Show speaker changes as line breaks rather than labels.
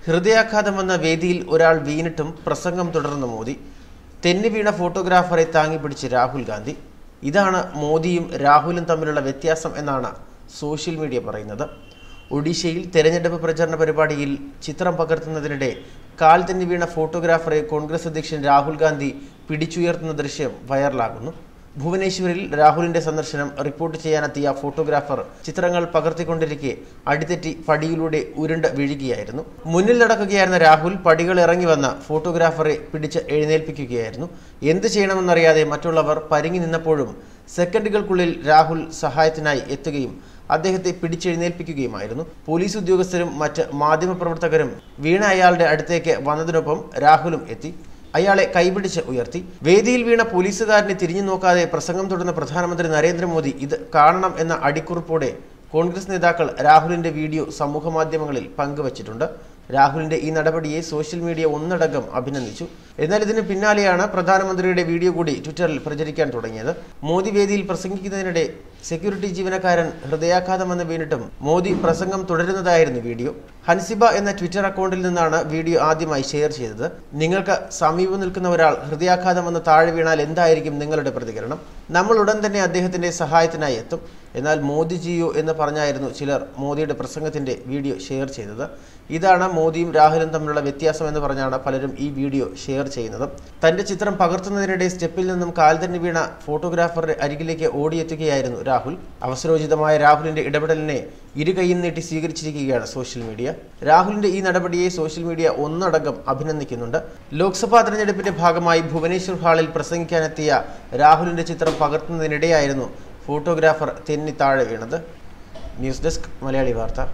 ഹൃദയാഘാതം വന്ന വേദിയിൽ ഒരാൾ വീണിട്ടും പ്രസംഗം തുടർന്ന മോദി തെന്നി വീണ ഫോട്ടോഗ്രാഫറെ താങ്ങി പിടിച്ച് രാഹുൽ ഗാന്ധി ഇതാണ് മോദിയും രാഹുലും തമ്മിലുള്ള വ്യത്യാസം എന്നാണ് സോഷ്യൽ മീഡിയ പറയുന്നത് ഒഡീഷയിൽ തെരഞ്ഞെടുപ്പ് പ്രചരണ പരിപാടിയിൽ ചിത്രം പകർത്തുന്നതിനിടെ കാൽ തെന്നി വീണ ഫോട്ടോഗ്രാഫറെ കോൺഗ്രസ് അധ്യക്ഷൻ രാഹുൽ ഗാന്ധി പിടിച്ചുയർത്തുന്ന ദൃശ്യം വൈറലാകുന്നു ഭുവനേശ്വരിൽ രാഹുലിന്റെ സന്ദർശനം റിപ്പോർട്ട് ചെയ്യാനെത്തിയ ഫോട്ടോഗ്രാഫർ ചിത്രങ്ങൾ പകർത്തിക്കൊണ്ടിരിക്കെ അടിതെറ്റി പടിയിലൂടെ ഉരുണ്ട് വീഴുകയായിരുന്നു മുന്നിൽ നടക്കുകയായിരുന്ന രാഹുൽ പടികൾ ഇറങ്ങി വന്ന ഫോട്ടോഗ്രാഫറെ പിടിച്ച് എഴുന്നേൽപ്പിക്കുകയായിരുന്നു എന്ത് ചെയ്യണമെന്നറിയാതെ മറ്റുള്ളവർ പരിങ്ങി നിന്നപ്പോഴും സെക്കൻഡുകൾക്കുള്ളിൽ രാഹുൽ സഹായത്തിനായി എത്തുകയും അദ്ദേഹത്തെ പിടിച്ചെഴുന്നേൽപ്പിക്കുകയുമായിരുന്നു പോലീസ് ഉദ്യോഗസ്ഥരും മറ്റ് മാധ്യമപ്രവർത്തകരും വീണ അയാളുടെ അടുത്തേക്ക് വന്നതിനൊപ്പം രാഹുലും എത്തി അയാളെ കൈപിടിച്ച് ഉയർത്തി വേദിയിൽ വീണ പോലീസുകാരനെ തിരിഞ്ഞു നോക്കാതെ പ്രസംഗം തുടർന്ന പ്രധാനമന്ത്രി നരേന്ദ്രമോദി ഇത് കാണണം എന്ന അടിക്കുറിപ്പോടെ കോൺഗ്രസ് നേതാക്കൾ രാഹുലിന്റെ വീഡിയോ സമൂഹമാധ്യമങ്ങളിൽ പങ്കുവച്ചിട്ടുണ്ട് രാഹുലിന്റെ ഈ നടപടിയെ സോഷ്യൽ മീഡിയ ഒന്നടങ്കം അഭിനന്ദിച്ചു എന്നാൽ ഇതിന് പിന്നാലെയാണ് പ്രധാനമന്ത്രിയുടെ വീഡിയോ കൂടി ട്വിറ്ററിൽ പ്രചരിക്കാൻ തുടങ്ങിയത് മോദി വേദിയിൽ പ്രസംഗിക്കുന്നതിനിടെ സെക്യൂരിറ്റി ജീവനക്കാരൻ ഹൃദയാഘാതം വന്ന് വീണിട്ടും മോദി പ്രസംഗം തുടരുന്നതായിരുന്നു വീഡിയോ ഹൻസിബ എന്ന ട്വിറ്റർ അക്കൗണ്ടിൽ നിന്നാണ് വീഡിയോ ആദ്യമായി ഷെയർ ചെയ്തത് നിങ്ങൾക്ക് സമീപം നിൽക്കുന്ന ഒരാൾ ഹൃദയാഘാതം വന്ന് താഴെ വീണാൽ എന്തായിരിക്കും നിങ്ങളുടെ പ്രതികരണം നമ്മൾ ഉടൻ തന്നെ അദ്ദേഹത്തിന്റെ സഹായത്തിനായി എത്തും എന്നാൽ മോദിജിയോ എന്ന് പറഞ്ഞായിരുന്നു ചിലർ മോദിയുടെ പ്രസംഗത്തിന്റെ വീഡിയോ ഷെയർ ചെയ്തത് ഇതാണ് മോദിയും രാഹുലും തമ്മിലുള്ള വ്യത്യാസം എന്ന് പറഞ്ഞാണ് പലരും ഈ വീഡിയോ ഷെയർ ചെയ്യുന്നത് തന്റെ ചിത്രം പകർത്തുന്നതിനിടെ സ്റ്റെപ്പിൽ നിന്നും കാൽ തന്നെ വീണ ഫോട്ടോഗ്രാഫറുടെ അരികിലേക്ക് ഓടിയെത്തുകയായിരുന്നു രാഹുൽ അവസരോചിതമായ രാഹുലിന്റെ ഇടപെടലിനെ ഇരു കൈയും നീട്ടി സ്വീകരിച്ചിരിക്കുകയാണ് സോഷ്യൽ മീഡിയ രാഹുലിന്റെ ഈ നടപടിയെ സോഷ്യൽ മീഡിയ ഒന്നടങ്കം അഭിനന്ദിക്കുന്നുണ്ട് ലോക്സഭാ തെരഞ്ഞെടുപ്പിന്റെ ഭാഗമായി ഭുവനേശ്വർ ഹാളിൽ പ്രസംഗിക്കാനെത്തിയ രാഹുലിന്റെ ചിത്രം പകർത്തുന്നതിനിടെയായിരുന്നു ഫോട്ടോഗ്രാഫർ തെന്നി താഴെ വീണത് ന്യൂസ് ഡെസ്ക് മലയാളി വാർത്ത